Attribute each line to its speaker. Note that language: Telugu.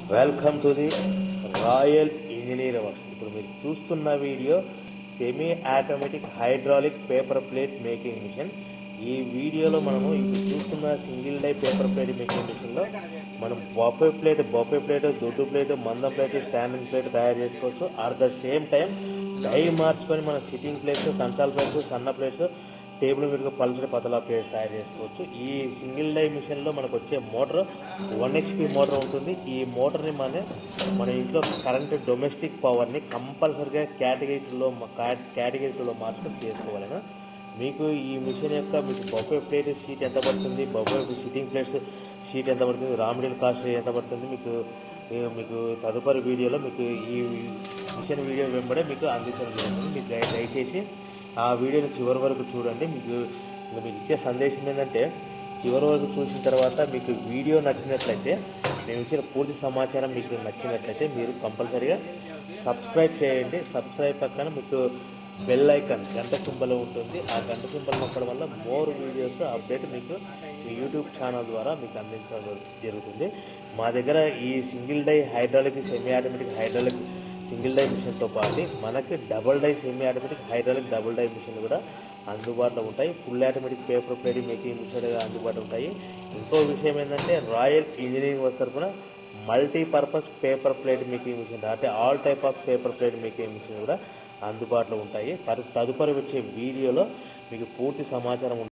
Speaker 1: welcome to the royal engineer works ఇప్పుడు మీరు చూస్తున్న video semi automatic hydraulic paper plate making machine ఈ వీడియోలో మనము ఇప్పుడు చూస్తున్న single die paper plate making మిషన్లో మనం బొఫే ప్లేట్ బొఫే ప్లేట్ దొడ్డు ప్లేట్ మందం ప్లేట్ స్టాండింగ్ ప్లేట్ తయారు చేసుకోవచ్చు at the same time die మార్చుకొని మన సిట్టింగ్ ప్లేట్స్ కంచాల ప్లేట్స్ సన్న ప్లేట్స్ టేబుల్ మీద పల్చడి పతలా ప్లేట్స్ తయారు చేసుకోవచ్చు ఈ సింగిల్ డై మిషన్లో మనకు వచ్చే మోటార్ వన్ హెచ్పి మోటార్ ఉంటుంది ఈ మోటార్ని మన మన ఇంట్లో కరెంట్ డొమెస్టిక్ పవర్ని కంపల్సరిగా కేటగిరీలో కేటగిరీలో మార్చుకొని చేసుకోవాలన్నా మీకు ఈ మిషన్ యొక్క మీకు బొఫే ప్లేట్ షీట్ ఎంత పడుతుంది బొఫే సిట్టింగ్ ప్లేట్స్ షీట్ ఎంత పడుతుంది రా మెటీరియల్ కాస్ట్ ఎంత పడుతుంది మీకు ఏ, మీకు తదుపరి వీడియోలో మీకు ఈ మిషన్ వీడియో వెంబడే మీకు అందించడం జరుగుతుంది మీకు దయ- దయచేసి ఆ వీడియోని చివరి వరకు చూడండి మీకు ఇంకా మీకు ఇచ్చే సందేశం ఏంటంటే చివరి వరకు చూసిన తర్వాత మీకు వీడియో నచ్చినట్లయితే నేను ఇచ్చిన పూర్తి సమాచారం మీకు నచ్చినట్లయితే మీరు కంపల్సరీగా సబ్స్క్రైబ్ చేయండి సబ్స్క్రైబ్ పక్కన మీకు బెల్ ఐకాన్ గంట సింబల్ ఉంటుంది ఆ గంట సింబల్ నొక్కడం వల్ల మోర్ వీడియోస్ అప్డేట్ మీకు మీ యూట్యూబ్ ఛానల్ ద్వారా మీకు అందించడం జరుగుతుంది మా దగ్గర ఈ single die hydraulic semi automatic hydraulic single die మిషన్తో పాటు మనకి double die semi automatic hydraulic double die machine కూడా అందుబాటులో ఉంటాయి full automatic paper plate making machine అందుబాటులో ఉంటాయి ఇంకో విషయం ఏంటంటే రాయల్ ఇంజనీరింగ్ వర్క్ తరఫున multipurpose paper plate making machine అంటే all type of paper plate making machine కూడా అందుబాటులో ఉంటాయి తదు- తదుపరి వచ్చే వీడియోలో మీకు పూర్తి సమాచారం